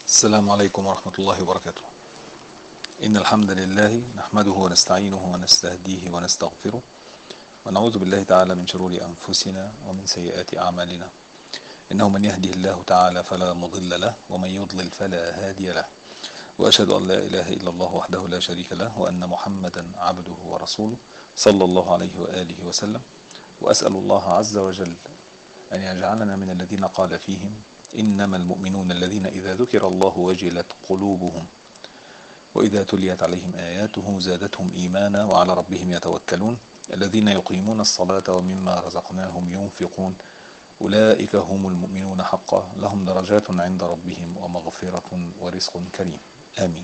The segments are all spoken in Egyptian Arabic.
السلام عليكم ورحمة الله وبركاته إن الحمد لله نحمده ونستعينه ونستهديه ونستغفره ونعوذ بالله تعالى من شرور أنفسنا ومن سيئات أعمالنا إنه من يهده الله تعالى فلا مضل له ومن يضلل فلا هادي له وأشهد أن لا إله إلا الله وحده لا شريك له وأن محمدا عبده ورسوله صلى الله عليه وآله وسلم وأسأل الله عز وجل أن يجعلنا من الذين قال فيهم إنما المؤمنون الذين إذا ذكر الله وجلت قلوبهم وإذا تليت عليهم آياته زادتهم إيمانا وعلى ربهم يتوكلون الذين يقيمون الصلاة ومما رزقناهم ينفقون أولئك هم المؤمنون حقا لهم درجات عند ربهم ومغفرة ورزق كريم آمين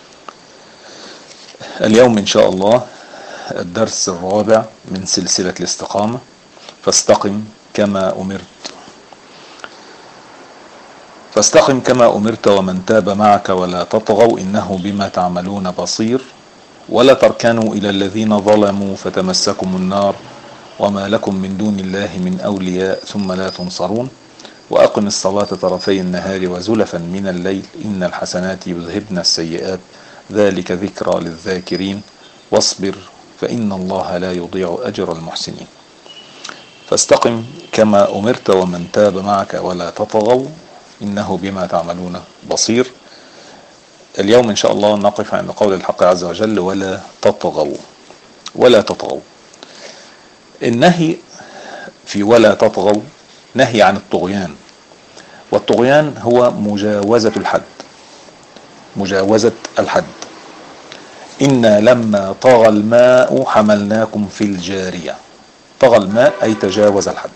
اليوم إن شاء الله الدرس الرابع من سلسلة الاستقامة فاستقم كما أمرت فاستقم كما أمرت ومن تاب معك ولا تطغوا إنه بما تعملون بصير ولا تركنوا إلى الذين ظلموا فتمسكم النار وما لكم من دون الله من أولياء ثم لا تنصرون وأقم الصلاة طرفي النهار وزلفا من الليل إن الحسنات يذهبن السيئات ذلك ذكرى للذاكرين واصبر فإن الله لا يضيع أجر المحسنين فاستقم كما أمرت ومن تاب معك ولا تطغوا إنه بما تعملون بصير اليوم إن شاء الله نقف عند قول الحق عز وجل ولا تطغوا ولا تطغوا النهي في ولا تطغوا نهي عن الطغيان والطغيان هو مجاوزة الحد مجاوزة الحد إنا لما طغى الماء حملناكم في الجارية طغى الماء أي تجاوز الحد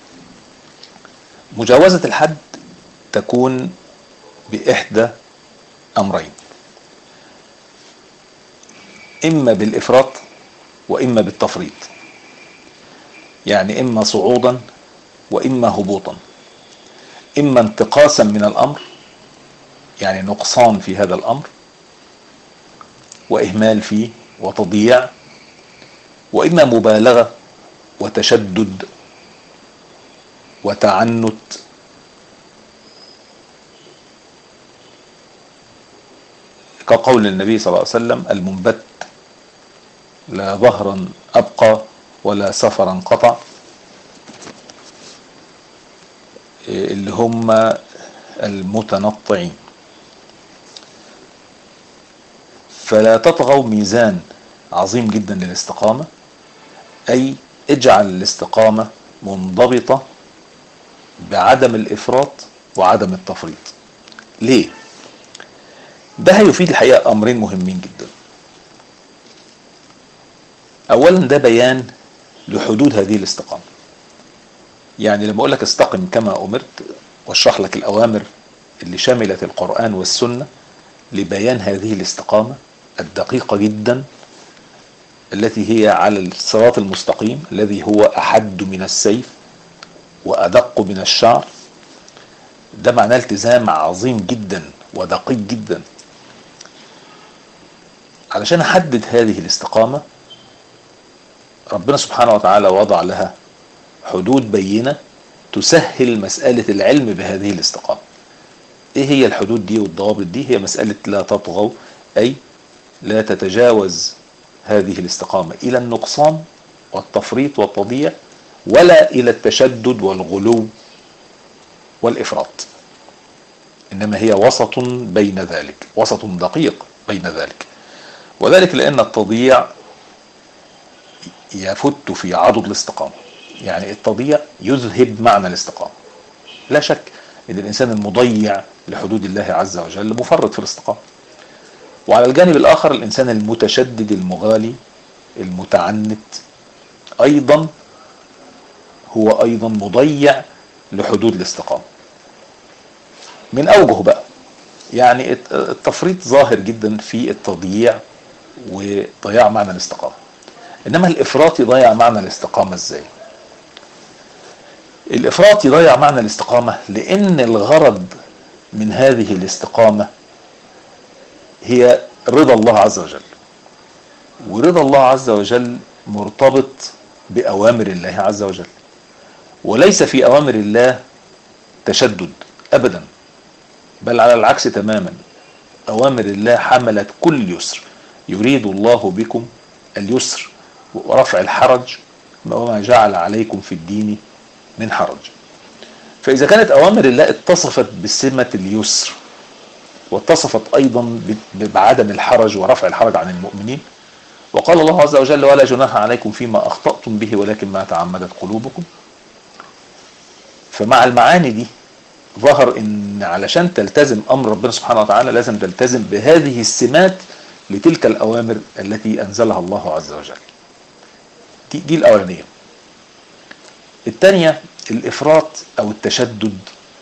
مجاوزة الحد تكون بإحدى أمرين إما بالإفراط وإما بالتفريط يعني إما صعودا وإما هبوطا إما انتقاصا من الأمر يعني نقصان في هذا الأمر وإهمال فيه وتضييع وإما مبالغة وتشدد وتعنت كقول النبي صلى الله عليه وسلم المنبت لا ظهرا أبقى ولا سفرا قطع اللي هم المتنطعين فلا تطغوا ميزان عظيم جدا للاستقامة أي اجعل الاستقامة منضبطة بعدم الإفراط وعدم التفريط ليه؟ ده هيفيد الحقيقة أمرين مهمين جدا أولا ده بيان لحدود هذه الاستقامة يعني لما أقول لك استقم كما أمرت واشرح لك الأوامر اللي شملت القرآن والسنة لبيان هذه الاستقامة الدقيقة جدا التي هي على الصراط المستقيم الذي هو أحد من السيف وأدق من الشعر ده معناه التزام عظيم جدا ودقيق جدا علشان أحدد هذه الاستقامة ربنا سبحانه وتعالى وضع لها حدود بينة تسهل مسألة العلم بهذه الاستقامة ايه هي الحدود دي والضوابط دي هي مسألة لا تطغوا اي لا تتجاوز هذه الاستقامة الى النقصان والتفريط والتضييع ولا الى التشدد والغلو والافراط انما هي وسط بين ذلك وسط دقيق بين ذلك وذلك لان التضييع يفت في عضد الاستقامة يعني التضييع يذهب معنى الاستقامة لا شك ان الانسان المضيع لحدود الله عز وجل مفرط في الاستقامة وعلى الجانب الاخر الانسان المتشدد المغالي المتعنت ايضا هو ايضا مضيع لحدود الاستقامة من اوجه بقى يعني التفريط ظاهر جدا في التضييع وضياع معنى الاستقامة انما الافراط يضيع معنى الاستقامة ازاي الافراط يضيع معنى الاستقامة لان الغرض من هذه الاستقامة هي رضا الله عز وجل ورضا الله عز وجل مرتبط بأوامر الله عز وجل وليس في أوامر الله تشدد أبدا بل على العكس تماما أوامر الله حملت كل يسر يريد الله بكم اليسر ورفع الحرج وما جعل عليكم في الدين من حرج فإذا كانت أوامر الله اتصفت بسمة اليسر واتصفت أيضا بعدم الحرج ورفع الحرج عن المؤمنين وقال الله عز وجل ولا جناح عليكم فيما أخطأتم به ولكن ما تعمدت قلوبكم فمع المعاني دي ظهر ان علشان تلتزم امر ربنا سبحانه وتعالى لازم تلتزم بهذه السمات لتلك الاوامر التي انزلها الله عز وجل دي, دي الاولانيه الثانيه الافراط او التشدد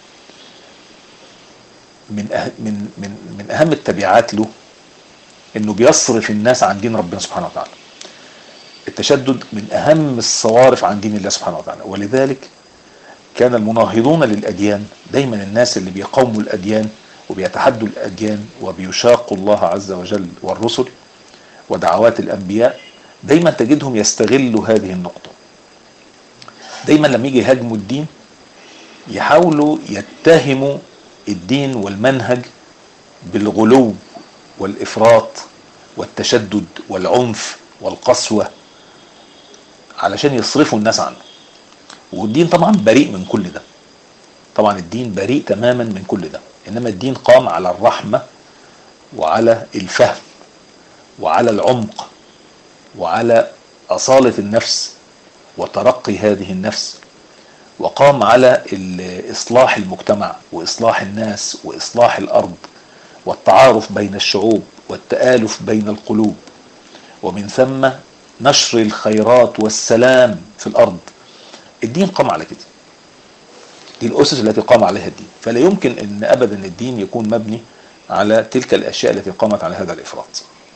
من أه من من من اهم التبعات له انه بيصرف الناس عن دين ربنا سبحانه وتعالى التشدد من اهم الصوارف عن دين الله سبحانه وتعالى ولذلك كان المناهضون للاديان دايما الناس اللي بيقاوموا الاديان وبيتحدوا الاديان وبيشاقوا الله عز وجل والرسل ودعوات الانبياء دايما تجدهم يستغلوا هذه النقطه دايما لما يجي يهاجموا الدين يحاولوا يتهموا الدين والمنهج بالغلو والافراط والتشدد والعنف والقسوه علشان يصرفوا الناس عنه والدين طبعا بريء من كل ده طبعا الدين بريء تماما من كل ده انما الدين قام على الرحمه وعلى الفهم وعلى العمق وعلى اصاله النفس وترقي هذه النفس وقام على اصلاح المجتمع واصلاح الناس واصلاح الارض والتعارف بين الشعوب والتالف بين القلوب ومن ثم نشر الخيرات والسلام في الارض الدين قام على كده دي الاسس التي قام عليها الدين فلا يمكن ان ابدا الدين يكون مبني على تلك الاشياء التي قامت على هذا الافراط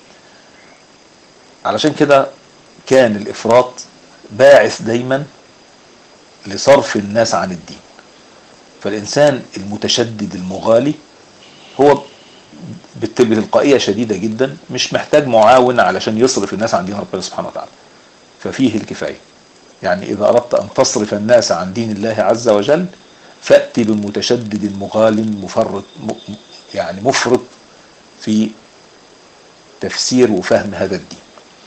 علشان كده كان الافراط باعث دايما لصرف الناس عن الدين فالانسان المتشدد المغالي هو بتلقائيه شديده جدا مش محتاج معاون علشان يصرف الناس عن دين ربنا سبحانه وتعالى ففيه الكفايه يعني إذا أردت أن تصرف الناس عن دين الله عز وجل فأتي بمتشدد مغال مفرط يعني مفرط في تفسير وفهم هذا الدين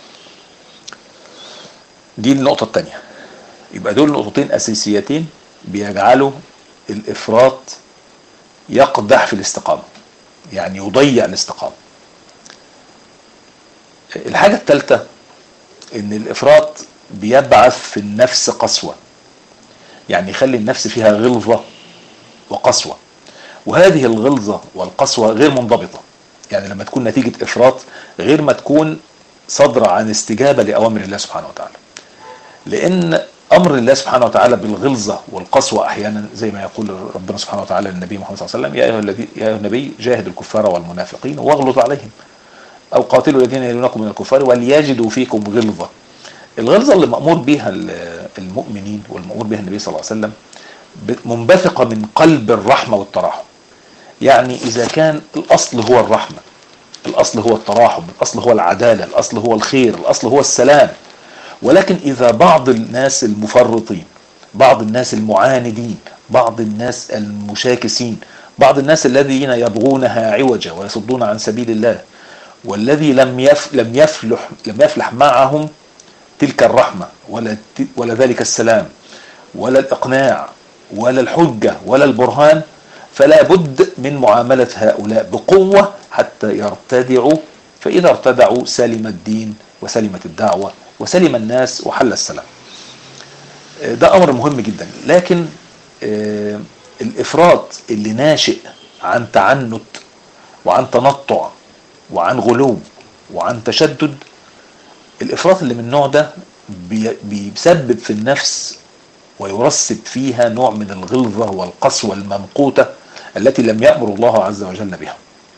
دي النقطة الثانية يبقى دول نقطتين أساسيتين بيجعلوا الإفراط يقدح في الاستقامة يعني يضيع الاستقامة الحاجة الثالثة إن الإفراط بيبعث في النفس قسوة يعني يخلي النفس فيها غلظة وقسوة وهذه الغلظة والقسوة غير منضبطة يعني لما تكون نتيجة إفراط غير ما تكون صدر عن استجابة لأوامر الله سبحانه وتعالى لأن أمر الله سبحانه وتعالى بالغلظة والقسوة أحيانا زي ما يقول ربنا سبحانه وتعالى للنبي محمد صلى الله عليه وسلم يا أيها, الذي يا أيها النبي جاهد الكفار والمنافقين واغلظ عليهم أو قاتلوا الذين يلونكم من الكفار وليجدوا فيكم غلظة الغلظة اللي مأمور بها المؤمنين والمأمور بها النبي صلى الله عليه وسلم منبثقة من قلب الرحمة والتراحم يعني إذا كان الأصل هو الرحمة الأصل هو التراحم الأصل هو العدالة الأصل هو الخير الأصل هو السلام ولكن إذا بعض الناس المفرطين بعض الناس المعاندين بعض الناس المشاكسين بعض الناس الذين يبغونها عوجا ويصدون عن سبيل الله والذي لم يف لم يفلح لم يفلح معهم تلك الرحمة ولا ولا ذلك السلام ولا الإقناع ولا الحجة ولا البرهان فلا بد من معاملة هؤلاء بقوة حتى يرتدعوا فإذا ارتدعوا سلم الدين وسلمت الدعوة وسلم الناس وحل السلام ده أمر مهم جدا لكن الإفراط اللي ناشئ عن تعنت وعن تنطع وعن غلو وعن تشدد الافراط اللي من النوع ده بيسبب في النفس ويرسب فيها نوع من الغلظة والقسوة الممقوتة التي لم يأمر الله عز وجل بها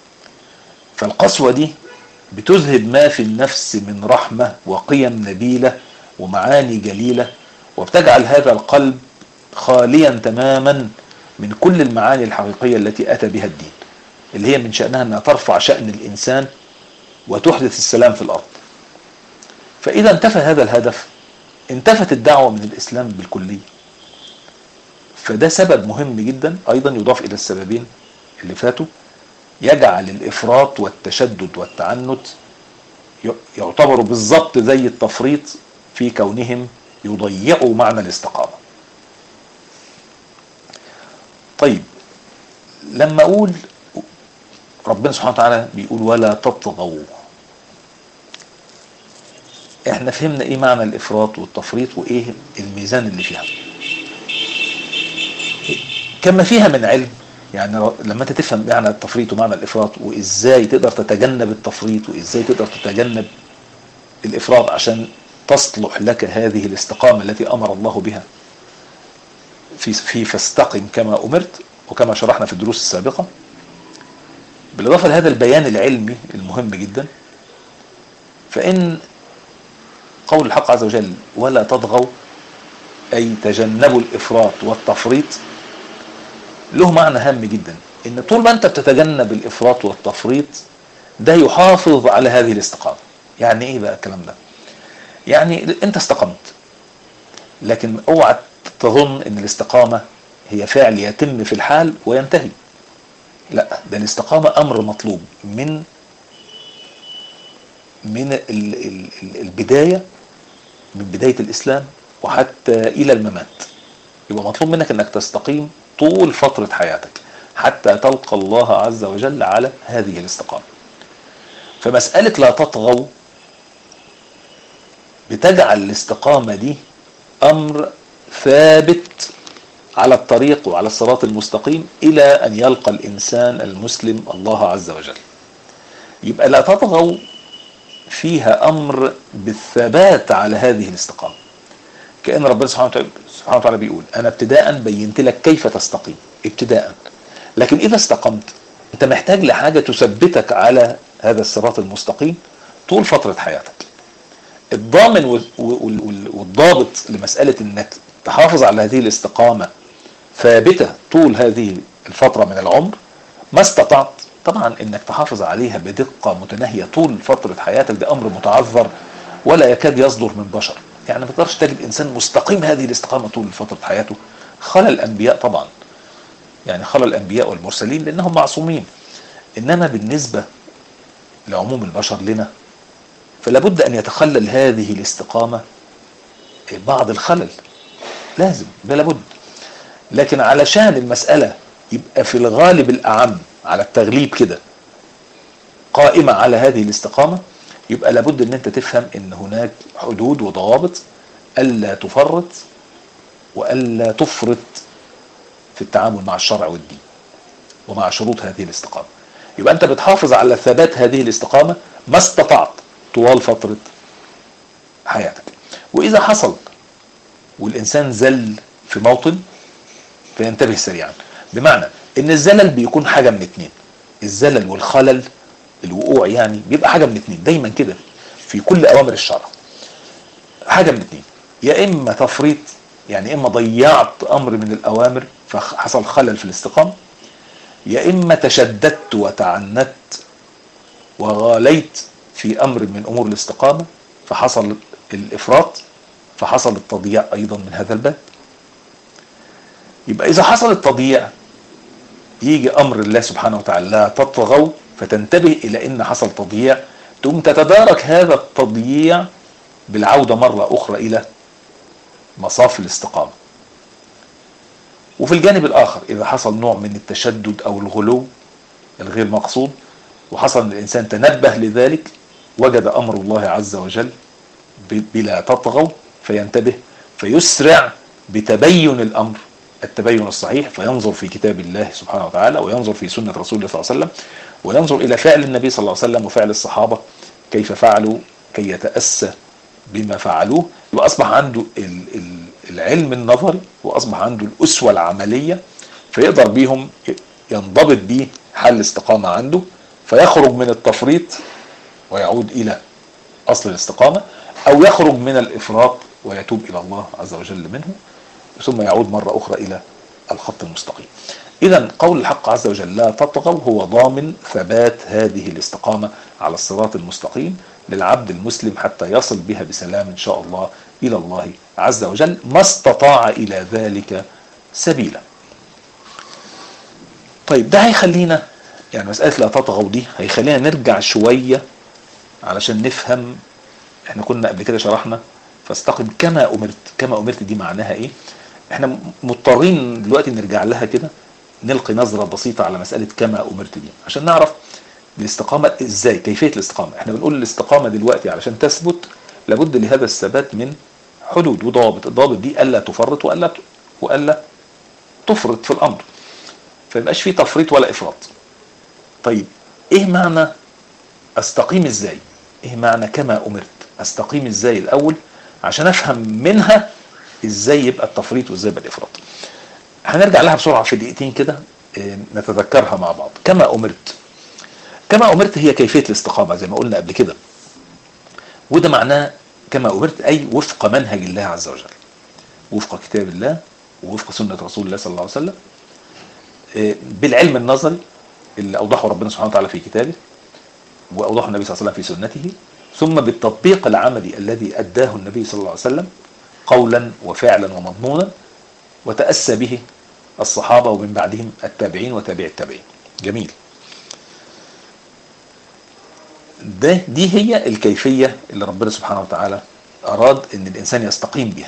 فالقسوة دي بتذهب ما في النفس من رحمة وقيم نبيلة ومعاني جليلة وبتجعل هذا القلب خاليا تماما من كل المعاني الحقيقية التي أتى بها الدين اللي هي من شأنها أنها ترفع شأن الإنسان وتحدث السلام في الأرض فإذا انتفى هذا الهدف انتفت الدعوة من الإسلام بالكلية فده سبب مهم جدا أيضا يضاف إلى السببين اللي فاتوا يجعل الافراط والتشدد والتعنت يعتبروا بالظبط زي التفريط في كونهم يضيعوا معنى الاستقامة طيب لما اقول ربنا سبحانه وتعالى بيقول ولا تطغوا احنا فهمنا ايه معنى الافراط والتفريط وايه الميزان اللي فيها كما فيها من علم يعني لما انت تفهم معنى التفريط ومعنى الافراط وازاي تقدر تتجنب التفريط وازاي تقدر تتجنب الافراط عشان تصلح لك هذه الاستقامة التي امر الله بها في في فاستقم كما امرت وكما شرحنا في الدروس السابقة بالاضافة لهذا البيان العلمي المهم جدا فان قول الحق عز وجل ولا تطغوا اي تجنبوا الافراط والتفريط له معنى هام جدا ان طول ما انت بتتجنب الافراط والتفريط ده يحافظ على هذه الاستقامة يعني ايه بقى الكلام ده يعني انت استقمت لكن اوعى تظن ان الاستقامة هي فعل يتم في الحال وينتهي لا ده الاستقامة امر مطلوب من من البداية من بداية الاسلام وحتى الى الممات يبقى مطلوب منك انك تستقيم طول فترة حياتك حتى تلقى الله عز وجل على هذه الاستقامة فمسألة لا تطغوا بتجعل الاستقامة دي أمر ثابت على الطريق وعلى الصراط المستقيم إلى أن يلقى الإنسان المسلم الله عز وجل يبقى لا تطغوا فيها أمر بالثبات على هذه الاستقامة كأن ربنا سبحانه وتعالى, سبحانه وتعالى بيقول أنا ابتداء بينت لك كيف تستقيم ابتداء لكن إذا استقمت أنت محتاج لحاجة تثبتك على هذا الصراط المستقيم طول فترة حياتك الضامن والضابط لمسألة انك تحافظ على هذه الاستقامة ثابتة طول هذه الفترة من العمر ما استطعت طبعا انك تحافظ عليها بدقة متناهية طول فترة حياتك ده امر متعذر ولا يكاد يصدر من بشر يعني ما تقدرش تجد انسان مستقيم هذه الاستقامة طول فترة حياته خلى الانبياء طبعا يعني خلى الانبياء والمرسلين لانهم معصومين انما بالنسبة لعموم البشر لنا فلا بد أن يتخلل هذه الاستقامة بعض الخلل لازم بلا بد لكن علشان المسألة يبقى في الغالب الأعم على التغليب كده قائمة على هذه الاستقامة يبقى لابد ان انت تفهم ان هناك حدود وضوابط ألا تفرط وألا تفرط في التعامل مع الشرع والدين ومع شروط هذه الاستقامة يبقى انت بتحافظ على ثبات هذه الاستقامة ما استطعت طوال فترة حياتك وإذا حصل والإنسان زل في موطن فينتبه سريعا بمعنى إن الزلل بيكون حاجة من اتنين الزلل والخلل الوقوع يعني بيبقى حاجة من اتنين دايما كده في كل أوامر الشرع حاجة من اتنين يا إما تفريط يعني إما ضيعت أمر من الأوامر فحصل خلل في الاستقامة يا إما تشددت وتعنت وغاليت في أمر من أمور الاستقامة فحصل الإفراط فحصل التضييع أيضا من هذا الباب يبقى إذا حصل التضييع يجي أمر الله سبحانه وتعالى لا تطغوا فتنتبه إلى أن حصل تضييع تقوم تتدارك هذا التضييع بالعودة مرة أخرى إلى مصاف الاستقامة وفي الجانب الآخر إذا حصل نوع من التشدد أو الغلو الغير مقصود وحصل أن الإنسان تنبه لذلك وجد أمر الله عز وجل بلا تطغوا فينتبه فيسرع بتبين الأمر التبين الصحيح فينظر في كتاب الله سبحانه وتعالى وينظر في سنة رسول الله صلى الله عليه وسلم وينظر إلى فعل النبي صلى الله عليه وسلم وفعل الصحابة كيف فعلوا كي يتأسى بما فعلوه وأصبح عنده العلم النظري وأصبح عنده الأسوة العملية فيقدر بيهم ينضبط بيه حل استقامة عنده فيخرج من التفريط ويعود إلى أصل الاستقامة أو يخرج من الإفراط ويتوب إلى الله عز وجل منه ثم يعود مرة أخرى إلى الخط المستقيم إذا قول الحق عز وجل لا تطغوا هو ضامن ثبات هذه الاستقامة على الصراط المستقيم للعبد المسلم حتى يصل بها بسلام إن شاء الله إلى الله عز وجل ما استطاع إلى ذلك سبيلا طيب ده هيخلينا يعني مسألة لا تطغوا دي هيخلينا نرجع شوية علشان نفهم احنا كنا قبل كده شرحنا فاستقم كما امرت كما امرت دي معناها ايه احنا مضطرين دلوقتي نرجع لها كده نلقي نظرة بسيطة على مسألة كما امرت دي عشان نعرف الاستقامة ازاي كيفية الاستقامة احنا بنقول الاستقامة دلوقتي علشان تثبت لابد لهذا الثبات من حدود وضوابط الضوابط دي الا تفرط والا والا تفرط في الامر فيبقاش في تفريط ولا افراط طيب ايه معنى استقيم ازاي ايه معنى كما امرت استقيم ازاي الاول عشان افهم منها ازاي يبقى التفريط وازاي يبقى الافراط هنرجع لها بسرعه في دقيقتين كده نتذكرها مع بعض كما امرت كما امرت هي كيفيه الاستقامه زي ما قلنا قبل كده وده معناه كما امرت اي وفق منهج الله عز وجل وفق كتاب الله ووفق سنه رسول الله صلى الله عليه وسلم بالعلم النظري اللي اوضحه ربنا سبحانه وتعالى في كتابه واوضحه النبي صلى الله عليه وسلم في سنته ثم بالتطبيق العملي الذي اداه النبي صلى الله عليه وسلم قولا وفعلا ومضمونا وتاسى به الصحابه ومن بعدهم التابعين وتابع التابعين جميل ده دي هي الكيفيه اللي ربنا سبحانه وتعالى اراد ان الانسان يستقيم بها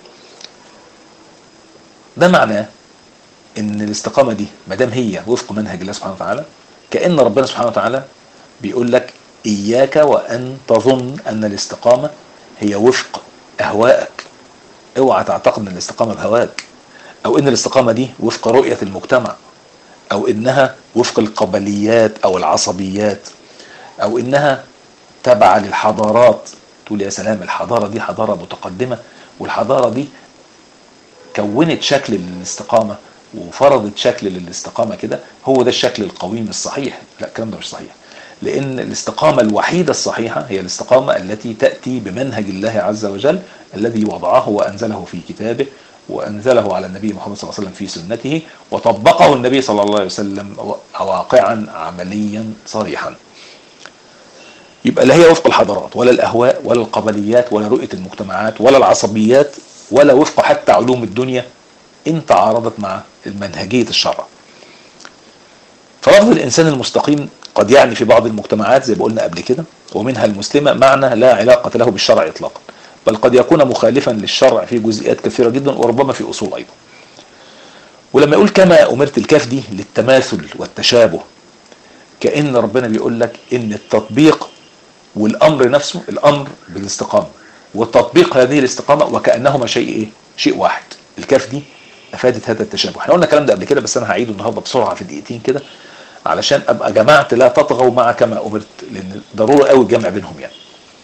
ده معناه ان الاستقامه دي ما دام هي وفق منهج الله سبحانه وتعالى كان ربنا سبحانه وتعالى بيقول لك اياك وان تظن ان الاستقامه هي وفق اهوائك اوعى تعتقد ان الاستقامه بهواك او ان الاستقامه دي وفق رؤيه المجتمع او انها وفق القبليات او العصبيات او انها تبع للحضارات تقول يا سلام الحضاره دي حضاره متقدمه والحضاره دي كونت شكل للاستقامه وفرضت شكل للاستقامة كده هو ده الشكل القويم الصحيح لا الكلام ده مش صحيح لأن الاستقامة الوحيدة الصحيحة هي الاستقامة التي تأتي بمنهج الله عز وجل الذي وضعه وأنزله في كتابه وأنزله على النبي محمد صلى الله عليه وسلم في سنته وطبقه النبي صلى الله عليه وسلم واقعا عمليا صريحا يبقى لا هي وفق الحضارات ولا الأهواء ولا القبليات ولا رؤية المجتمعات ولا العصبيات ولا وفق حتى علوم الدنيا ان تعارضت مع منهجية الشرع فلفظ الإنسان المستقيم قد يعني في بعض المجتمعات زي ما قلنا قبل كده ومنها المسلمة معنى لا علاقة له بالشرع إطلاقا بل قد يكون مخالفا للشرع في جزئيات كثيرة جدا وربما في أصول أيضا ولما يقول كما أمرت الكاف دي للتماثل والتشابه كأن ربنا بيقول لك إن التطبيق والأمر نفسه الأمر بالاستقامة وتطبيق هذه الاستقامة وكأنهما شيء إيه؟ شيء واحد الكاف دي افادت هذا التشابه احنا قلنا الكلام ده قبل كده بس انا هعيده النهارده بسرعه في دقيقتين كده علشان ابقى جمعت لا تطغوا مع كما امرت لان ضروري قوي الجمع بينهم يعني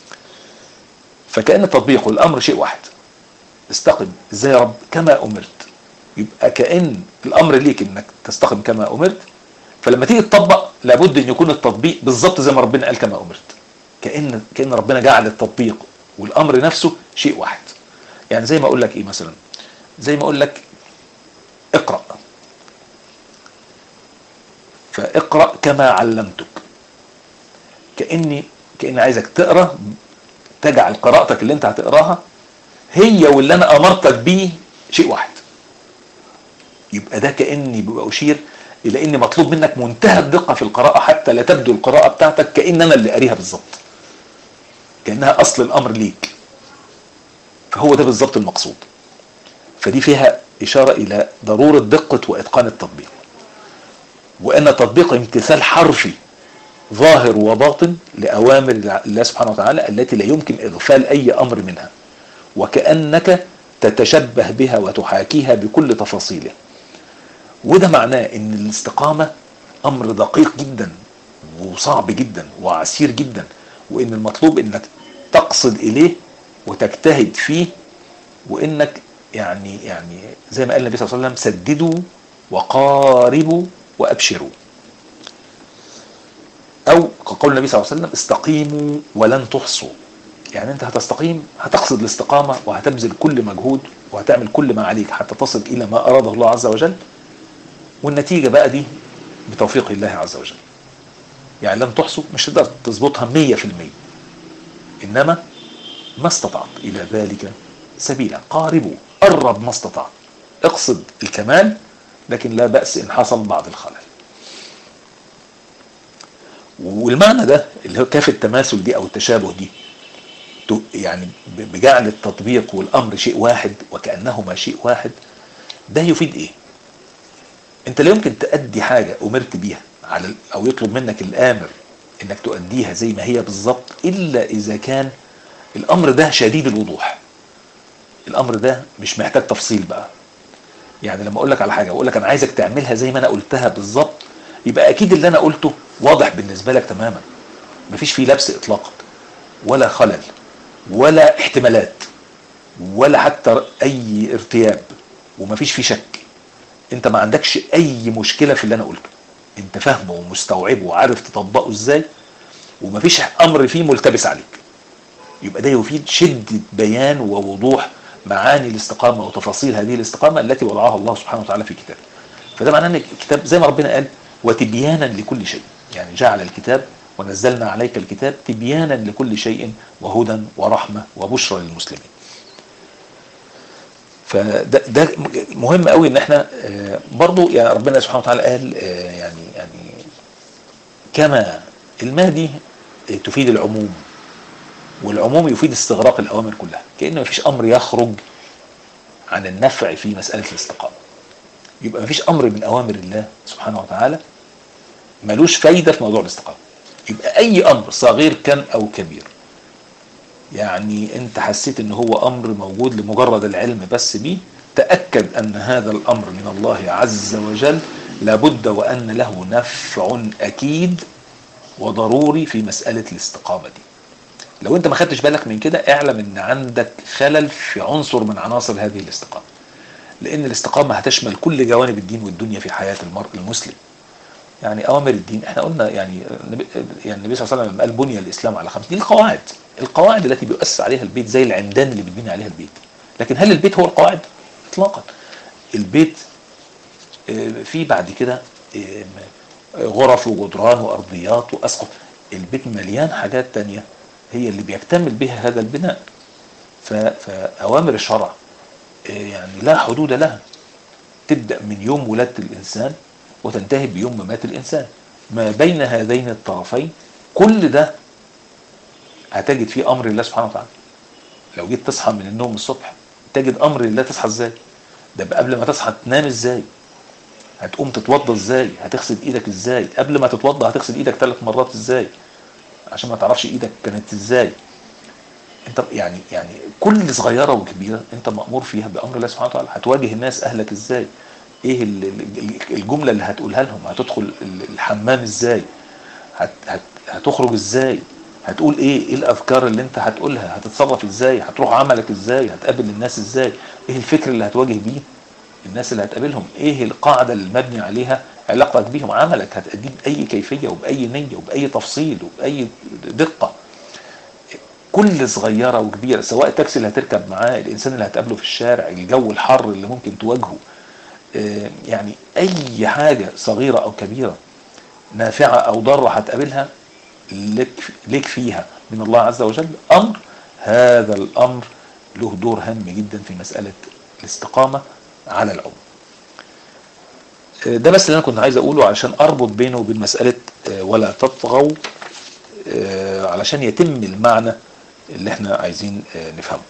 فكان التطبيق والامر شيء واحد استقم ازاي يا رب كما امرت يبقى كان الامر ليك انك تستقم كما امرت فلما تيجي تطبق لابد ان يكون التطبيق بالظبط زي ما ربنا قال كما امرت كان كان ربنا جعل التطبيق والامر نفسه شيء واحد يعني زي ما اقول لك ايه مثلا زي ما اقول لك اقرأ فاقرأ كما علمتك كأني كأني عايزك تقرأ تجعل قراءتك اللي انت هتقراها هي واللي انا امرتك بيه شيء واحد يبقى ده كأني ببقى اشير الى ان مطلوب منك منتهى الدقة في القراءة حتى لا تبدو القراءة بتاعتك كأن انا اللي قاريها بالظبط كأنها اصل الامر ليك فهو ده بالظبط المقصود فدي فيها إشارة إلى ضرورة دقة وإتقان التطبيق وأن تطبيق امتثال حرفي ظاهر وباطن لأوامر الله سبحانه وتعالى التي لا يمكن إغفال أي أمر منها وكأنك تتشبه بها وتحاكيها بكل تفاصيله وده معناه ان الاستقامة امر دقيق جدا وصعب جدا وعسير جدا وان المطلوب انك تقصد اليه وتجتهد فيه وانك يعني يعني زي ما قال النبي صلى الله عليه وسلم سددوا وقاربوا وابشروا او كقول النبي صلى الله عليه وسلم استقيموا ولن تحصوا يعني انت هتستقيم هتقصد الاستقامة وهتبذل كل مجهود وهتعمل كل ما عليك حتى تصل الى ما اراده الله عز وجل والنتيجة بقى دي بتوفيق الله عز وجل يعني لن تحصوا مش تقدر تظبطها مية في المية انما ما استطعت الى ذلك سبيلا قاربوا قرب ما استطعت اقصد الكمال لكن لا بأس ان حصل بعض الخلل والمعنى ده اللي هو كاف التماثل دي او التشابه دي يعني بجعل التطبيق والامر شيء واحد وكانهما شيء واحد ده يفيد ايه انت لا يمكن تأدي حاجة امرت بيها على او يطلب منك الامر انك تؤديها زي ما هي بالظبط الا اذا كان الامر ده شديد الوضوح الامر ده مش محتاج تفصيل بقى يعني لما اقول لك على حاجه واقول لك انا عايزك تعملها زي ما انا قلتها بالظبط يبقى اكيد اللي انا قلته واضح بالنسبه لك تماما مفيش فيه لبس اطلاقا ولا خلل ولا احتمالات ولا حتى اي ارتياب ومفيش فيه شك انت ما عندكش اي مشكله في اللي انا قلته انت فاهمه ومستوعبه وعارف تطبقه ازاي ومفيش امر فيه ملتبس عليك يبقى ده يفيد شده بيان ووضوح معاني الاستقامه وتفاصيل هذه الاستقامه التي وضعها الله سبحانه وتعالى في كتابه فده معناه ان الكتاب زي ما ربنا قال وتبيانا لكل شيء يعني جعل الكتاب ونزلنا عليك الكتاب تبيانا لكل شيء وهدى ورحمه وبشرى للمسلمين فده ده مهم قوي ان احنا برضو يعني ربنا سبحانه وتعالى قال يعني يعني كما الماء دي تفيد العموم والعموم يفيد استغراق الاوامر كلها كأن مفيش امر يخرج عن النفع في مسألة الاستقامة يبقى مفيش امر من اوامر الله سبحانه وتعالى ملوش فايدة في موضوع الاستقامة يبقى اي امر صغير كان او كبير يعني انت حسيت ان هو امر موجود لمجرد العلم بس بيه تأكد ان هذا الامر من الله عز وجل لابد وان له نفع اكيد وضروري في مسألة الاستقامة دي لو انت ما خدتش بالك من كده اعلم ان عندك خلل في عنصر من عناصر هذه الاستقامة لان الاستقامة هتشمل كل جوانب الدين والدنيا في حياة المرء المسلم يعني اوامر الدين احنا قلنا يعني يعني النبي صلى الله عليه وسلم قال بني الاسلام على خمس دي القواعد القواعد التي بيؤسس عليها البيت زي العمدان اللي بتبني عليها البيت لكن هل البيت هو القواعد اطلاقا البيت فيه بعد كده غرف وجدران وارضيات واسقف البيت مليان حاجات تانية هي اللي بيكتمل بها هذا البناء فاوامر الشرع يعني لا حدود لها تبدا من يوم ولاده الانسان وتنتهي بيوم ممات الانسان ما بين هذين الطرفين كل ده هتجد فيه امر الله سبحانه وتعالى لو جيت تصحى من النوم الصبح تجد امر الله تصحى ازاي ده قبل ما تصحى تنام ازاي هتقوم تتوضى ازاي هتغسل ايدك ازاي قبل ما تتوضى هتغسل ايدك ثلاث مرات ازاي عشان ما تعرفش ايدك كانت ازاي انت يعني يعني كل صغيره وكبيره انت مامور فيها بامر الله سبحانه وتعالى هتواجه الناس اهلك ازاي ايه الجمله اللي هتقولها لهم هتدخل الحمام ازاي هت هت هتخرج ازاي هتقول ايه ايه الاذكار اللي انت هتقولها هتتصرف ازاي هتروح عملك ازاي هتقابل الناس ازاي ايه الفكر اللي هتواجه بيه الناس اللي هتقابلهم ايه القاعده اللي مبني عليها علاقتك بيهم عملك هتأديه بأي كيفية وبأي نية وبأي تفصيل وبأي دقة كل صغيرة وكبيرة سواء التاكسي اللي هتركب معاه الإنسان اللي هتقابله في الشارع الجو الحر اللي ممكن تواجهه يعني أي حاجة صغيرة أو كبيرة نافعة أو ضارة هتقابلها لك, لك فيها من الله عز وجل أمر هذا الأمر له دور هام جدا في مسألة الاستقامة على العمر ده بس اللي انا كنت عايز اقوله علشان اربط بينه وبين مسألة ولا تطغوا علشان يتم المعنى اللي احنا عايزين نفهمه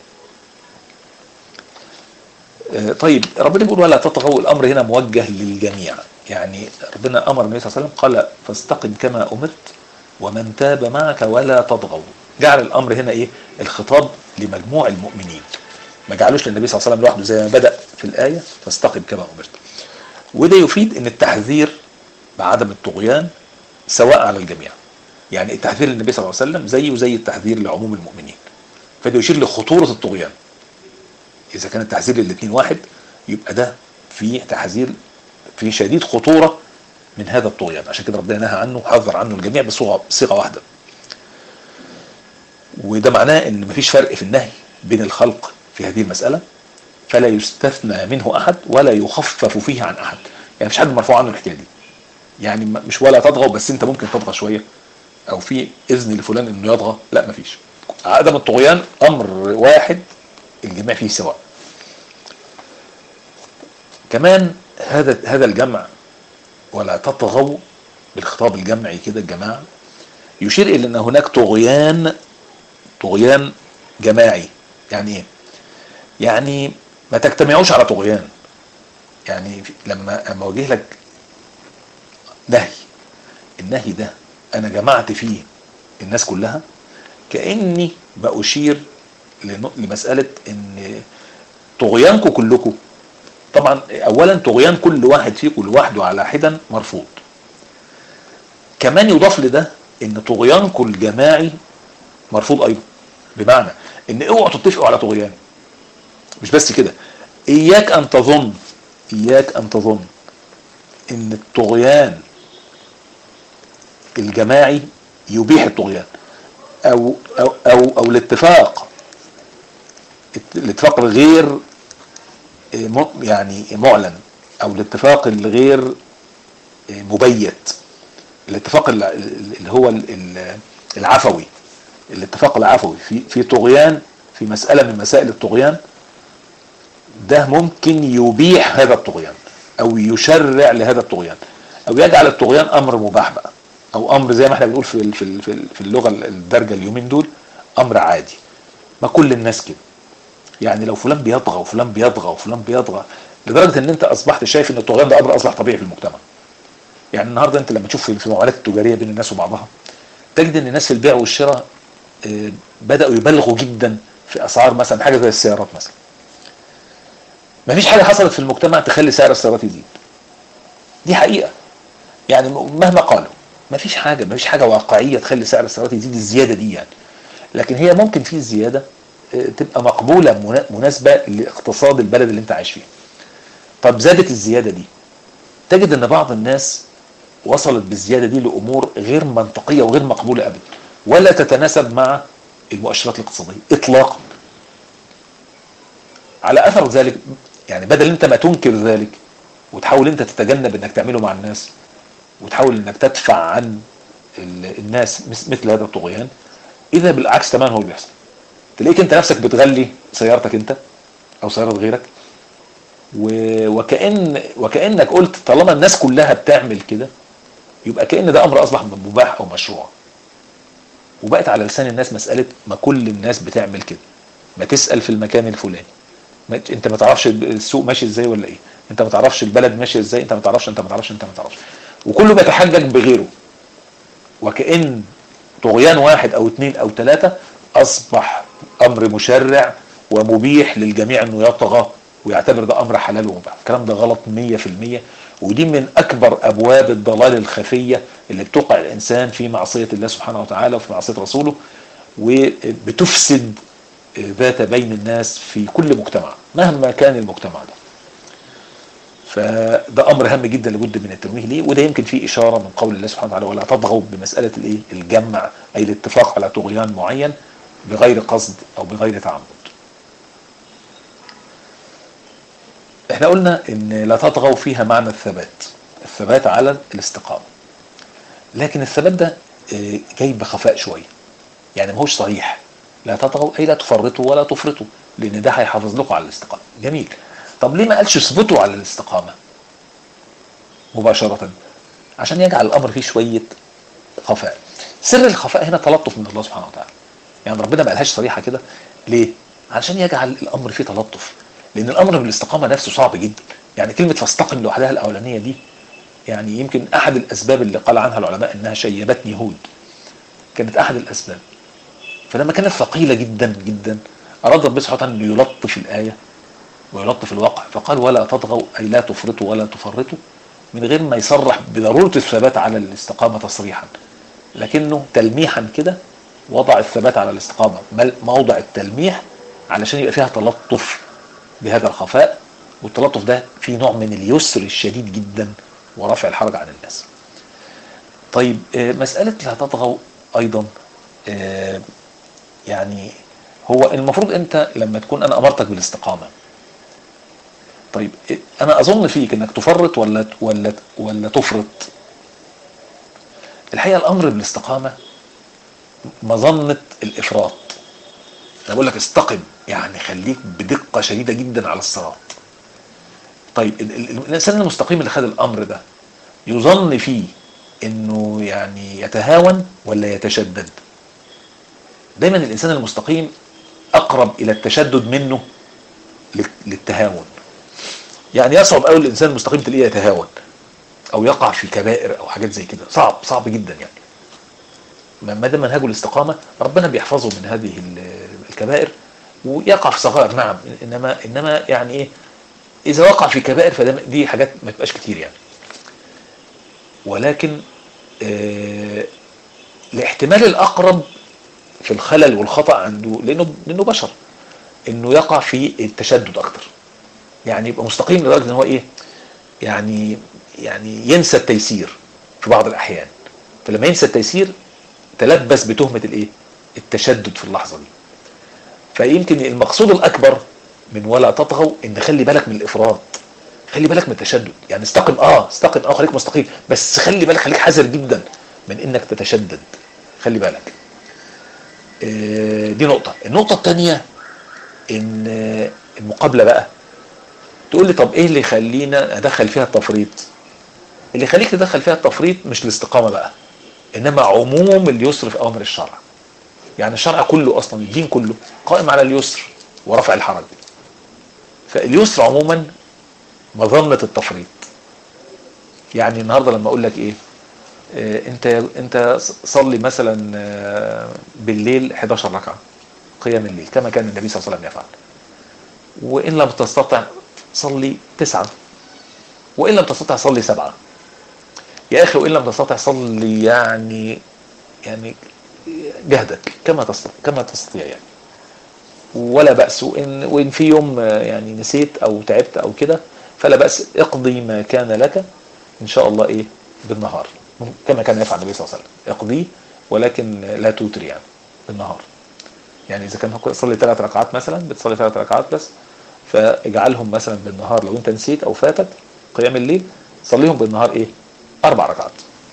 طيب ربنا بيقول ولا تطغوا الامر هنا موجه للجميع يعني ربنا امر النبي صلى الله عليه وسلم قال فاستقم كما امرت ومن تاب معك ولا تطغوا جعل الامر هنا ايه الخطاب لمجموع المؤمنين ما جعلوش للنبي صلى الله عليه وسلم لوحده زي ما بدأ في الآية فاستقم كما أمرت وده يفيد ان التحذير بعدم الطغيان سواء على الجميع يعني التحذير للنبي صلى الله عليه وسلم زيه زي التحذير لعموم المؤمنين فده يشير لخطورة الطغيان إذا كان التحذير للاثنين واحد يبقى ده في تحذير في شديد خطورة من هذا الطغيان عشان كده ربنا نهى عنه وحذر عنه الجميع بصيغة واحدة وده معناه ان مفيش فرق في النهي بين الخلق في هذه المسألة فلا يستثنى منه أحد ولا يخفف فيه عن أحد يعني مش حد مرفوع عنه الحكاية دي يعني مش ولا تطغى بس انت ممكن تطغى شوية او في اذن لفلان انه يطغى لا مفيش عدم الطغيان امر واحد الجميع فيه سواء كمان هذا هذا الجمع ولا تطغوا بالخطاب الجمعي كده الجماعة يشير الى ان هناك طغيان طغيان جماعي يعني ايه يعني ما تجتمعوش على طغيان يعني لما لما اوجه لك نهي النهي ده انا جمعت فيه الناس كلها كاني باشير لمساله ان طغيانكم كلكم طبعا اولا طغيان كل واحد فيكم لوحده على حدا مرفوض كمان يضاف لده ان طغيانكم الجماعي مرفوض ايضا بمعنى ان اوعوا تتفقوا على طغيان مش بس كده اياك ان تظن اياك ان تظن ان الطغيان الجماعي يبيح الطغيان او او او, أو الاتفاق الاتفاق الغير يعني معلن او الاتفاق الغير مبيت الاتفاق اللي هو العفوي الاتفاق العفوي في في طغيان في مسألة من مسائل الطغيان ده ممكن يبيح هذا الطغيان او يشرع لهذا الطغيان او يجعل الطغيان امر مباح بقى او امر زي ما احنا بنقول في في في اللغه الدارجه اليومين دول امر عادي ما كل الناس كده يعني لو فلان بيطغى وفلان بيطغى وفلان بيطغى لدرجه ان انت اصبحت شايف ان الطغيان ده امر اصبح طبيعي في المجتمع يعني النهارده انت لما تشوف في المعاملات التجاريه بين الناس وبعضها تجد ان الناس في البيع والشراء بداوا يبالغوا جدا في اسعار مثلا حاجه زي السيارات مثلا ما فيش حاجه حصلت في المجتمع تخلي سعر السيارات يزيد دي حقيقه يعني مهما قالوا ما فيش حاجه ما فيش حاجه واقعيه تخلي سعر السيارات يزيد الزياده دي يعني لكن هي ممكن في زياده تبقى مقبوله مناسبه لاقتصاد البلد اللي انت عايش فيه طب زادت الزياده دي تجد ان بعض الناس وصلت بالزياده دي لامور غير منطقيه وغير مقبوله ابدا ولا تتناسب مع المؤشرات الاقتصاديه اطلاقا على اثر ذلك يعني بدل انت ما تنكر ذلك وتحاول انت تتجنب انك تعمله مع الناس وتحاول انك تدفع عن الناس مثل هذا الطغيان اذا بالعكس تماما هو اللي بيحصل تلاقيك انت نفسك بتغلي سيارتك انت او سياره غيرك وكأن وكأنك قلت طالما الناس كلها بتعمل كده يبقى كأن ده امر اصبح مباح او مشروع وبقت على لسان الناس مسألة ما كل الناس بتعمل كده ما تسأل في المكان الفلاني ما انت ما تعرفش السوق ماشي ازاي ولا ايه انت ما تعرفش البلد ماشي ازاي انت ما تعرفش انت ما تعرفش انت ما تعرفش وكله بيتحجج بغيره وكأن طغيان واحد او اثنين او ثلاثة اصبح امر مشرع ومبيح للجميع انه يطغى ويعتبر ده امر حلال ومباح الكلام ده غلط 100% ودي من اكبر ابواب الضلال الخفيه اللي بتوقع الانسان في معصيه الله سبحانه وتعالى وفي معصيه رسوله وبتفسد ذات بين الناس في كل مجتمع مهما كان المجتمع ده فده امر هام جدا لابد من التنويه ليه وده يمكن فيه اشاره من قول الله سبحانه وتعالى ولا تطغوا بمساله الايه الجمع اي الاتفاق على طغيان معين بغير قصد او بغير تعمد احنا قلنا ان لا تطغوا فيها معنى الثبات الثبات على الاستقامة لكن الثبات ده جاي بخفاء شوية يعني ما هوش صريح لا تطغوا اي لا تفرطوا ولا تفرطوا لان ده هيحافظ لكم على الاستقامة جميل طب ليه ما قالش اثبتوا على الاستقامة مباشرة عشان يجعل الامر فيه شوية خفاء سر الخفاء هنا تلطف من الله سبحانه وتعالى يعني ربنا ما قالهاش صريحة كده ليه علشان يجعل الامر فيه تلطف لان الامر بالاستقامه نفسه صعب جدا يعني كلمه فاستقم لوحدها الاولانيه دي يعني يمكن احد الاسباب اللي قال عنها العلماء انها شيبتني هود كانت احد الاسباب فلما كانت ثقيله جدا جدا اراد ربنا سبحانه وتعالى انه يلطف الايه ويلطف الواقع فقال ولا تطغوا اي لا تفرطوا ولا تفرطوا من غير ما يصرح بضروره الثبات على الاستقامه تصريحا لكنه تلميحا كده وضع الثبات على الاستقامه موضع التلميح علشان يبقى فيها تلطف بهذا الخفاء والتلطف ده فيه نوع من اليسر الشديد جدا ورفع الحرج عن الناس طيب مسألة لا تطغوا أيضا يعني هو المفروض أنت لما تكون أنا أمرتك بالاستقامة طيب أنا أظن فيك أنك تفرط ولا ولا ولا تفرط الحقيقة الأمر بالاستقامة مظنة الإفراط أنا بقول لك استقم يعني خليك بدقة شديدة جدا على الصراط طيب الإنسان المستقيم اللي خد الأمر ده يظن فيه انه يعني يتهاون ولا يتشدد دايما الانسان المستقيم اقرب الى التشدد منه لل- للتهاون يعني يصعب قوي الانسان المستقيم تلاقيه يتهاون او يقع في كبائر او حاجات زي كده صعب صعب جدا يعني ما ما دام منهجه الاستقامه ربنا بيحفظه من هذه ال- الكبائر ويقع في صغائر نعم انما انما يعني ايه اذا وقع في كبائر فده دي حاجات ما تبقاش كتير يعني ولكن آه الاحتمال الاقرب في الخلل والخطا عنده لانه لانه بشر انه يقع في التشدد اكتر يعني يبقى مستقيم لدرجه ان هو ايه يعني يعني ينسى التيسير في بعض الاحيان فلما ينسى التيسير تلبس بتهمه الايه التشدد في اللحظه دي فيمكن المقصود الاكبر من ولا تطغوا ان خلي بالك من الافراط خلي بالك من التشدد يعني استقم اه استقم اه خليك مستقيم بس خلي بالك خليك حذر جدا من انك تتشدد خلي بالك آه، دي نقطة النقطة الثانية ان آه، المقابلة بقى تقول لي طب ايه اللي يخلينا ادخل فيها التفريط اللي يخليك تدخل فيها التفريط مش الاستقامة بقى انما عموم اليسر في اوامر الشرع يعني الشرع كله اصلا الدين كله قائم على اليسر ورفع الحرج فاليسر عموما مظنة التفريط يعني النهارده لما اقول لك ايه آه، انت انت صلي مثلا آه، بالليل 11 ركعه قيام الليل كما كان النبي صلى الله عليه وسلم يفعل وان لم تستطع صلي تسعه وان لم تستطع صلي سبعه يا اخي وان لم تستطع صلي يعني يعني جهدك كما تستطيع كما تستطيع يعني ولا بأس وإن, وإن في يوم آه، يعني نسيت أو تعبت أو كده فلا بأس اقضي ما كان لك إن شاء الله إيه بالنهار كما كان يفعل النبي صلى الله عليه وسلم اقضيه ولكن لا توتر يعني بالنهار يعني إذا كان تصلي ثلاث ركعات مثلا بتصلي ثلاث ركعات بس فاجعلهم مثلا بالنهار لو أنت نسيت أو فاتك قيام الليل صليهم بالنهار إيه أربع ركعات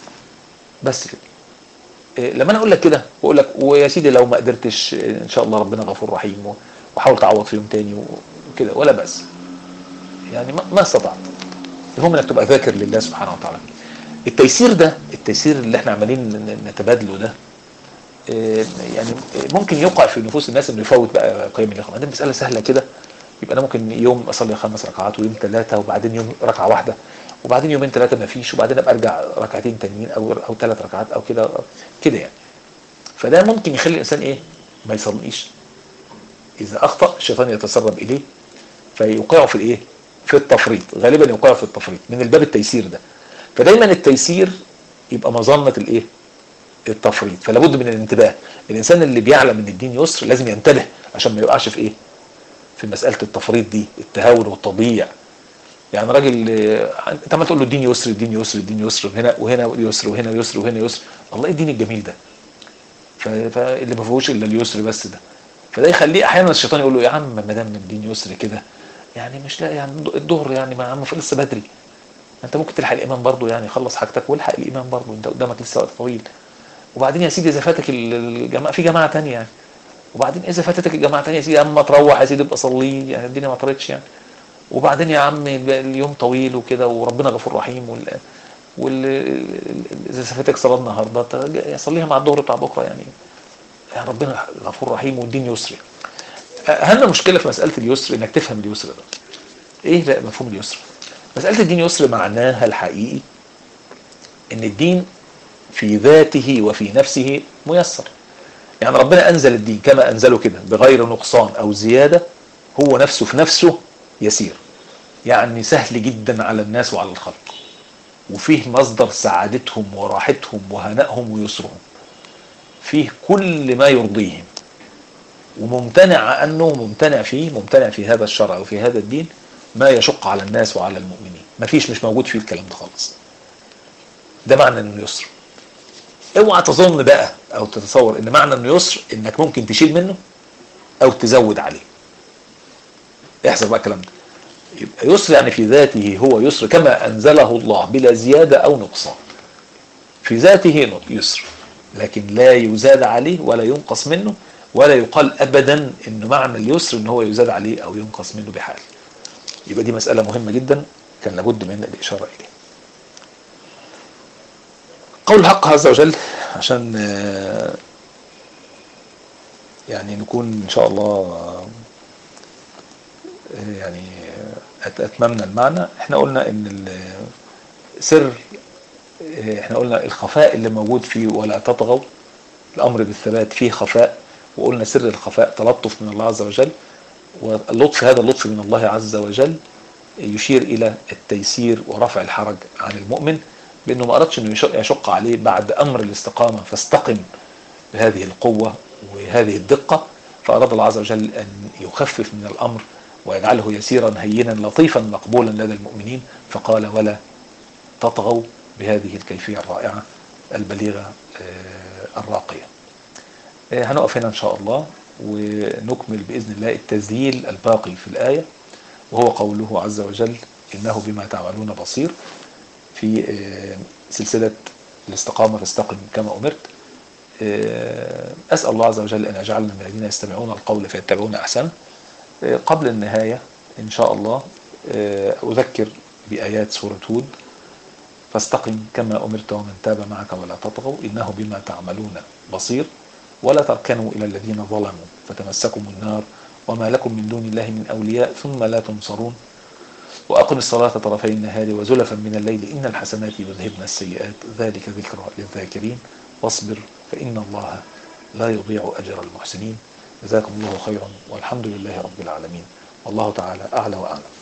بس كده إيه، لما انا اقول لك كده واقول لك ويا سيدي لو ما قدرتش إيه، ان شاء الله ربنا غفور رحيم و- وحاول تعوض في يوم تاني وكده ولا بأس يعني ما, ما استطعت المهم انك تبقى ذاكر لله سبحانه وتعالى التيسير ده التيسير اللي احنا عمالين ن- نتبادله ده إيه، يعني ممكن يقع في نفوس الناس انه يفوت بقى قيام الليل بعدين مساله سهله كده يبقى انا ممكن يوم اصلي خمس ركعات ويوم ثلاثه وبعدين يوم ركعه واحده وبعدين يومين ثلاثه ما فيش وبعدين ابقى ارجع ركعتين تانيين او او ثلاث ركعات او كده كده يعني فده ممكن يخلي الانسان ايه ما يصليش اذا اخطا الشيطان يتسرب اليه فيوقعه في الايه في التفريط غالبا يوقعه في التفريط من الباب التيسير ده فدايما التيسير يبقى مظنه الايه التفريط فلا بد من الانتباه الانسان اللي بيعلم ان الدين يسر لازم ينتبه عشان ما يقعش في ايه في مساله التفريط دي التهاون والتضييع يعني راجل آه، انت عمال تقول له الدين يسر الدين يسر الدين يسر وهنا وهنا يسر وهنا يسر وهنا يسر الله ايه الدين الجميل ده ف- فاللي ما فيهوش الا اليسر بس ده فده يخليه احيانا الشيطان يقول له يا عم ما دام الدين يسر كده يعني مش لا يعني الظهر يعني ما عم لسه بدري انت ممكن تلحق الامام برضه يعني خلص حاجتك والحق الامام برضه انت قدامك لسه وقت طويل وبعدين يا سيدي اذا فاتك ال- الجماعه في جماعه تانية يعني وبعدين اذا فاتتك الجماعه تانية يا سيدي اما تروح يا سيدي ابقى صلي يعني الدنيا ما طرتش يعني وبعدين يا عم اليوم طويل وكده وربنا غفور رحيم وال وال اذا فاتك صلاه النهارده ت- صليها مع الظهر بتاع بكره يعني يعني ربنا غفور رحيم والدين يسر اهم مشكله في مساله اليسر انك تفهم اليسر ده ايه بقى مفهوم اليسر مساله الدين يسر معناها الحقيقي ان الدين في ذاته وفي نفسه ميسر يعني ربنا انزل الدين كما انزله كده بغير نقصان او زياده هو نفسه في نفسه يسير يعني سهل جدا على الناس وعلى الخلق وفيه مصدر سعادتهم وراحتهم وهنائهم ويسرهم فيه كل ما يرضيهم وممتنع انه ممتنع فيه ممتنع في هذا الشرع وفي هذا الدين ما يشق على الناس وعلى المؤمنين مفيش مش موجود فيه الكلام ده خالص ده معنى انه يسر اوعى تظن بقى او تتصور ان معنى انه يسر انك ممكن تشيل منه او تزود عليه يحصل بقى الكلام ده يبقى يسر يعني في ذاته هو يسر كما انزله الله بلا زياده او نقصان في ذاته يسر لكن لا يزاد عليه ولا ينقص منه ولا يقال ابدا ان معنى اليسر ان هو يزاد عليه او ينقص منه بحال يبقى دي مساله مهمه جدا كان لابد من الاشاره اليه عز وجل عشان آه، يعني نكون ان شاء الله آه، يعني أت- اتممنا المعنى احنا قلنا ان ال- سر آه، احنا قلنا الخفاء اللي موجود فيه ولا تطغوا الامر بالثبات فيه خفاء وقلنا سر الخفاء تلطف من الله عز وجل واللطف هذا اللطف من الله عز وجل يشير الى التيسير ورفع الحرج عن المؤمن بانه ما اردش انه يشق- يشق عليه بعد امر الاستقامه فاستقم بهذه القوه وهذه الدقه فاراد الله عز وجل ان يخفف من الامر ويجعله يسيرا هينا لطيفا مقبولا لدى المؤمنين فقال ولا تطغوا بهذه الكيفيه الرائعه البليغه آه، الراقيه. آه، هنقف هنا ان شاء الله ونكمل باذن الله التذييل الباقي في الايه وهو قوله عز وجل انه بما تعملون بصير في آه، سلسله الاستقامه فاستقم كما امرت. آه، اسال الله عز وجل ان يجعلنا من الذين يستمعون القول فيتبعون احسنه. آه، قبل النهايه ان شاء الله آه، اذكر بايات سوره هود فاستقم كما أمرت ومن تاب معك ولا تطغوا إنه بما تعملون بصير ولا تركنوا إلى الذين ظلموا فتمسكم النار وما لكم من دون الله من أولياء ثم لا تنصرون وأقم الصلاة طرفي النهار وزلفا من الليل إن الحسنات يذهبن السيئات ذلك ذكرى للذاكرين واصبر فإن الله لا يضيع أجر المحسنين جزاكم الله خيرا والحمد لله رب العالمين والله تعالى أعلى وأعلم